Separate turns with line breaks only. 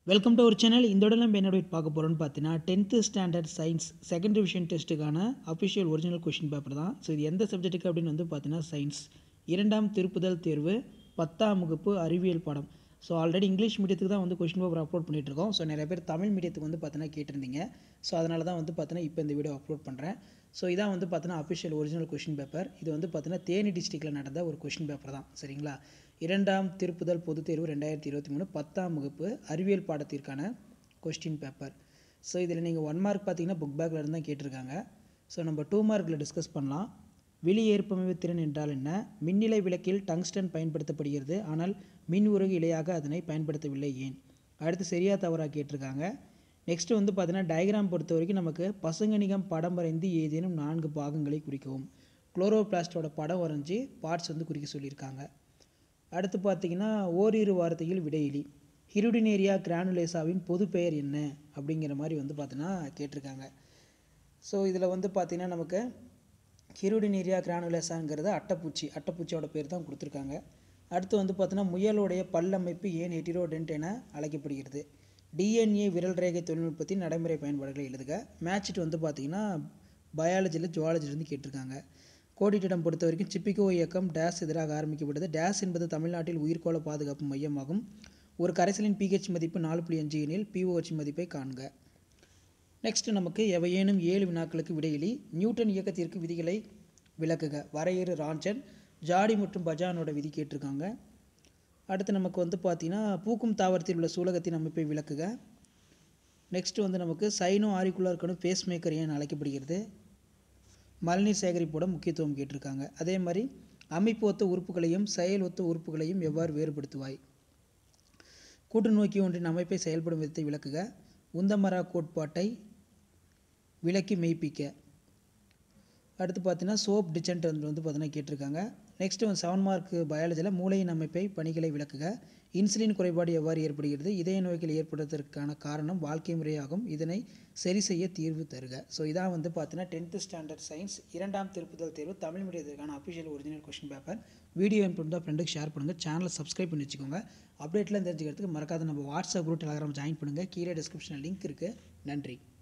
welcome to ஒரு channel இந்த உடனே நம்ம என்னோட பார்க்க போகிறோம்னு பார்த்தீங்கன்னா tenth standard science second division டெஸ்ட்டுக்கான அஃபிஷியல் ஒரிஜினல் கொஷின் பேப்பர் தான் ஸோ இது எந்த சப்ஜெக்ட்டுக்கு அப்படின்னு வந்து பார்த்தீங்கன்னா சயின்ஸ் இரண்டாம் திருப்புதல் தேர்வு பத்தாம் வகுப்பு அறிவியல் பாடம் ஸோ ஆல்ரெடி இங்கிலீஷ் மீடியத்துக்கு தான் வந்து கொஷின் பேப்பர் அப்லோட் பண்ணிட்டு இருக்கோம் ஸோ நிறைய பேர் தமிழ் மீடியத்துக்கு வந்து பார்த்தீங்கன்னா கேட்டிருந்தீங்க ஸோ அதனால தான் வந்து பார்த்தீங்கன்னா இப்போ இந்த வீடியோ அப்லோட் பண்ணுறேன் ஸோ இதான் வந்து பார்த்தீங்கன்னா அஃபிஷியல் ஒரிஜினல் கொஷின் பேப்பர் இது வந்து பார்த்தீங்கன்னா தேனி டிஸ்ட்ரிக்டில் நடந்த ஒரு கொஷின் பேப்பர் தான் சரிங்களா இரண்டாம் திருப்புதல் பொதுத் தேர்வு ரெண்டாயிரத்தி இருபத்தி மூணு பத்தாம் வகுப்பு அறிவியல் பாடத்திற்கான கொஸ்டின் பேப்பர் ஸோ இதில் நீங்கள் ஒன் மார்க் பார்த்தீங்கன்னா புக் பேக்கில் இருந்து தான் கேட்டிருக்காங்க ஸோ நம்ம டூ மார்க்கில் டிஸ்கஸ் பண்ணலாம் வெளி ஏற்பமைவு திறன் என்றால் என்ன மின்னிலை விளக்கில் டங்ஸ்டன் பயன்படுத்தப்படுகிறது ஆனால் மின் உருகு இலையாக அதனை பயன்படுத்தவில்லை ஏன் அடுத்து சரியா தவறாக கேட்டிருக்காங்க நெக்ஸ்ட் வந்து பார்த்தீங்கன்னா டயக்ராம் பொறுத்த வரைக்கும் நமக்கு பசுங்கணிகம் படம் வரைந்து ஏதேனும் நான்கு பாகங்களை குறிக்கவும் குளோரோபிளாஸ்டோட படம் வரைஞ்சி பார்ட்ஸ் வந்து குறிக்க சொல்லியிருக்காங்க அடுத்து பார்த்தீங்கன்னா ஓரிரு வார்த்தையில் விடையிலி ஹிருடினேரியா கிரானுலேசாவின் பொது பெயர் என்ன அப்படிங்கிற மாதிரி வந்து பார்த்தீங்கன்னா கேட்டிருக்காங்க ஸோ இதில் வந்து பார்த்தீங்கன்னா நமக்கு ஹிருடினேரியா கிரானுலேசாங்கிறது அட்டைப்பூச்சி அட்டைப்பூச்சியோட பேர் தான் கொடுத்துருக்காங்க அடுத்து வந்து பார்த்தீங்கன்னா முயலுடைய பல்லமைப்பு ஏன் ஹெட்டிரோடென்ட் என அழைக்கப்படுகிறது டிஎன்ஏ விரல் ரேகை தொழில்நுட்பத்தின் நடைமுறை பயன்பாடுகளை எழுதுக மேட்சிட் வந்து பார்த்தீங்கன்னா பயாலஜியில் ஜுவாலஜிலேருந்து கேட்டிருக்காங்க கோடிட்டிடம் பொறுத்த வரைக்கும் சிப்பிகோ இயக்கம் டேஸ் எதிராக ஆரம்பிக்கப்பட்டது டேஸ் என்பது தமிழ்நாட்டில் உயிர்கோள பாதுகாப்பு மையமாகும் ஒரு கரைசலின் பிஹெச் மதிப்பு நாலு புள்ளி அஞ்சு எனில் பிஓஹெச் மதிப்பை காண்க நெக்ஸ்ட் நமக்கு எவையேனும் ஏழு வினாக்களுக்கு விடையிலி நியூட்டன் இயக்கத்திற்கு விதிகளை விளக்குக வரையறு ராஞ்சன் ஜாடி மற்றும் பஜானோட விதி கேட்டிருக்காங்க அடுத்து நமக்கு வந்து பார்த்திங்கன்னா பூக்கும் தாவரத்தில் உள்ள சூலகத்தின் அமைப்பை விளக்குக நெக்ஸ்ட் வந்து நமக்கு சைனோ ஆரிக்குலர் கணு பேஸ் மேக்கர் ஏன் அழைக்கப்படுகிறது மழைநீர் சேகரிப்போட முக்கியத்துவம் கேட்டிருக்காங்க அதே மாதிரி அமைப்பு ஒத்த உறுப்புகளையும் செயல் ஒத்த உறுப்புகளையும் எவ்வாறு வேறுபடுத்துவாய் கூட்டு நோக்கி ஒன்றின் அமைப்பை செயல்படும் விதத்தை விளக்குக உந்தமரா கோட்பாட்டை விளக்கி மெய்ப்பிக்க அடுத்து பார்த்தீங்கன்னா சோப் டிச்சன்ட் வந்து பார்த்தீங்கன்னா கேட்டிருக்காங்க நெக்ஸ்ட் வந்து செவன் மார்க் பயாலஜியில் மூளையின் அமைப்பை பணிகளை விளக்குக இன்சுலின் குறைபாடு எவ்வாறு ஏற்படுகிறது இதய நோய்கள் ஏற்படுவதற்கான காரணம் வாழ்க்கை முறையாகும் இதனை சரி செய்ய தீர்வு தருக ஸோ இதான் வந்து பார்த்தீங்கன்னா டென்த்து ஸ்டாண்டர்ட் சயின்ஸ் இரண்டாம் திருப்புதல் தேர்வு தமிழ் மீடியத்திற்கான official original question paper video இன்புட் ஃப்ரெண்டுக்கு ஷேர் பண்ணுங்கள் சேனலை சப்ஸ்கிரைப் பண்ணி வச்சுக்கோங்க அப்டேட்லாம் தெரிஞ்சுக்கிறதுக்கு மறக்காத நம்ம வாட்ஸ்அப் குரூப் டெலகிராம் ஜாயின் பண்ணுங்கள் கீழே டிஸ்கிரிப்ஷனில் லிங்க் இருக்குது நன்றி